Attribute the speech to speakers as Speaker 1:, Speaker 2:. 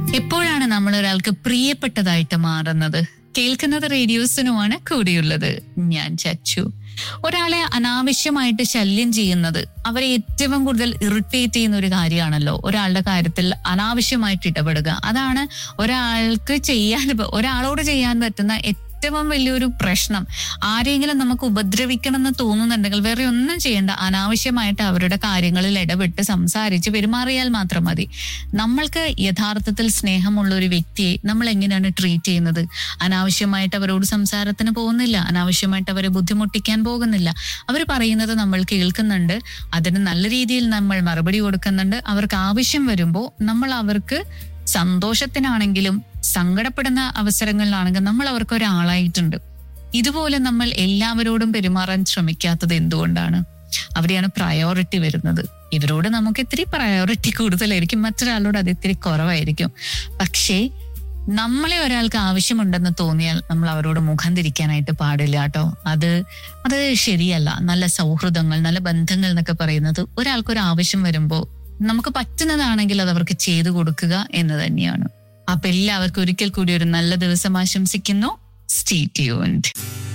Speaker 1: എപ്പോഴാണ് നമ്മൾ ഒരാൾക്ക് പ്രിയപ്പെട്ടതായിട്ട് മാറുന്നത് കേൾക്കുന്നത് റേഡിയോസിനുമാണ് കൂടിയുള്ളത് ഞാൻ ചച്ചു ഒരാളെ അനാവശ്യമായിട്ട് ശല്യം ചെയ്യുന്നത് അവരെ ഏറ്റവും കൂടുതൽ ഇറിറ്റേറ്റ് ചെയ്യുന്ന ഒരു കാര്യമാണല്ലോ ഒരാളുടെ കാര്യത്തിൽ അനാവശ്യമായിട്ട് ഇടപെടുക അതാണ് ഒരാൾക്ക് ചെയ്യാൻ ഒരാളോട് ചെയ്യാൻ പറ്റുന്ന ഏറ്റവും വലിയൊരു പ്രശ്നം ആരെങ്കിലും നമുക്ക് ഉപദ്രവിക്കണം എന്ന് തോന്നുന്നുണ്ടെങ്കിൽ വേറെ ഒന്നും ചെയ്യേണ്ട അനാവശ്യമായിട്ട് അവരുടെ കാര്യങ്ങളിൽ ഇടപെട്ട് സംസാരിച്ച് പെരുമാറിയാൽ മാത്രം മതി നമ്മൾക്ക് യഥാർത്ഥത്തിൽ സ്നേഹമുള്ള ഒരു വ്യക്തിയെ നമ്മൾ എങ്ങനെയാണ് ട്രീറ്റ് ചെയ്യുന്നത് അനാവശ്യമായിട്ട് അവരോട് സംസാരത്തിന് പോകുന്നില്ല അനാവശ്യമായിട്ട് അവരെ ബുദ്ധിമുട്ടിക്കാൻ പോകുന്നില്ല അവർ പറയുന്നത് നമ്മൾ കേൾക്കുന്നുണ്ട് അതിന് നല്ല രീതിയിൽ നമ്മൾ മറുപടി കൊടുക്കുന്നുണ്ട് അവർക്ക് ആവശ്യം വരുമ്പോൾ നമ്മൾ അവർക്ക് സന്തോഷത്തിനാണെങ്കിലും സങ്കടപ്പെടുന്ന അവസരങ്ങളിലാണെങ്കിൽ നമ്മൾ അവർക്ക് ഒരാളായിട്ടുണ്ട് ഇതുപോലെ നമ്മൾ എല്ലാവരോടും പെരുമാറാൻ ശ്രമിക്കാത്തത് എന്തുകൊണ്ടാണ് അവിടെയാണ് പ്രയോറിറ്റി വരുന്നത് ഇവരോട് നമുക്ക് ഇത്തിരി പ്രയോറിറ്റി കൂടുതലായിരിക്കും മറ്റൊരാളോട് അത് ഇത്തിരി കുറവായിരിക്കും പക്ഷേ നമ്മളെ ഒരാൾക്ക് ആവശ്യമുണ്ടെന്ന് തോന്നിയാൽ നമ്മൾ അവരോട് മുഖം തിരിക്കാനായിട്ട് പാടില്ല കേട്ടോ അത് അത് ശരിയല്ല നല്ല സൗഹൃദങ്ങൾ നല്ല ബന്ധങ്ങൾ എന്നൊക്കെ പറയുന്നത് ഒരാൾക്കൊരു ആവശ്യം വരുമ്പോൾ നമുക്ക് പറ്റുന്നതാണെങ്കിൽ അത് അവർക്ക് ചെയ്തു കൊടുക്കുക എന്ന് തന്നെയാണ് അപ്പൊ എല്ലാവർക്കും ഒരിക്കൽ കൂടി ഒരു നല്ല ദിവസം ആശംസിക്കുന്നു സ്റ്റേ ട്യൂൺഡ്